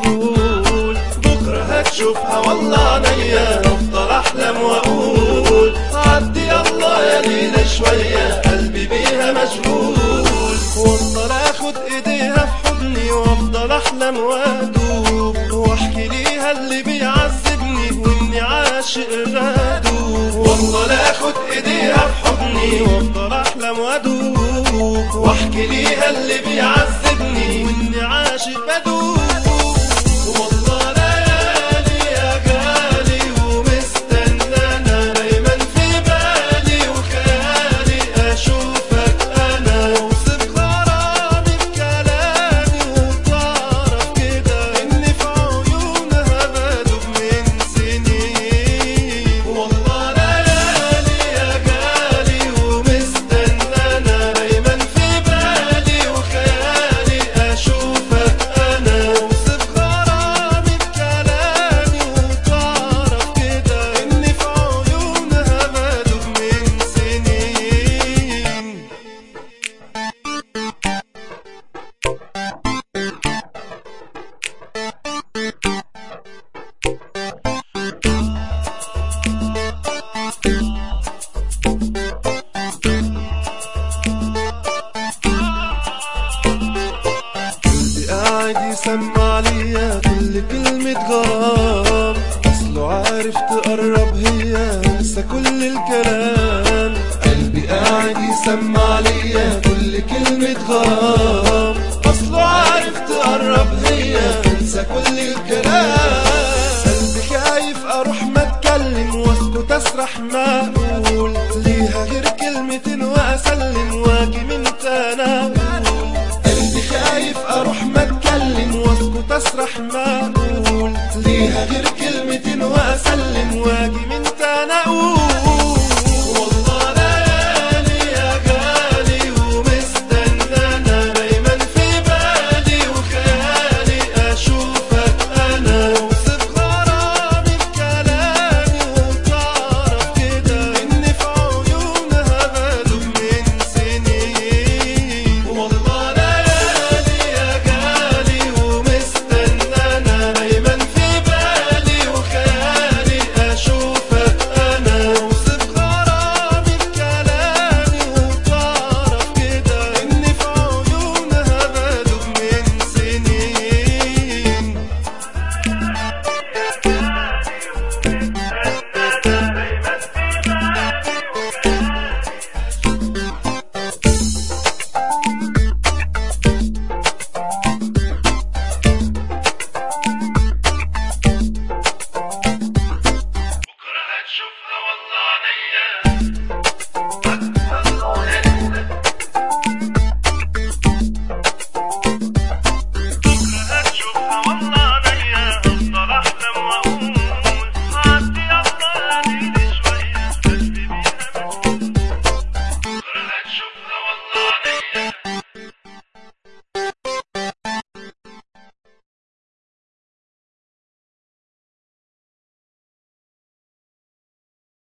مشغول بكرة هتشوفها والله عينيا افضل احلم واقول عدي يلا يا ليلى شوية قلبي بيها مشغول وافضل اخد ايديها في حضني وافضل احلم وادوب واحكي ليها اللي بيعذبني واني عاشق غادوب وافضل اخد ايديها في حضني وافضل احلم وادوب واحكي ليها اللي بيعذبني واني عاشق بدوب والله ليالي يا غالي ومستنانا دايما في بالي وخيالي اشوفك انا اوصف غرامي بكلامي وتعرف كده اني في عيونها بدوب من سنين والله ليالي يا غالي ومستنانا دايما في بالي وخيالي اشوفك انا اوصف غرامي بكلامي وتعرف كده اني في عيونها بدوب من سنين قلبي قاعد يسمع ليا كل كلمة غرام أصله عارف تقرب هي انسى كل الكلام قلبي قاعد يسمع ليا كل كلمة غرام أصله عارف تقرب هي انسى كل الكلام قلبي خايف أروح ما أتكلم واسكت أسرح ما أقول ليها غير كلمتين وأسلم واجي من تناول قلبي خايف اروح ما اتكلم واسكت اسرح ما اقول ليها غير كلمتين واسلم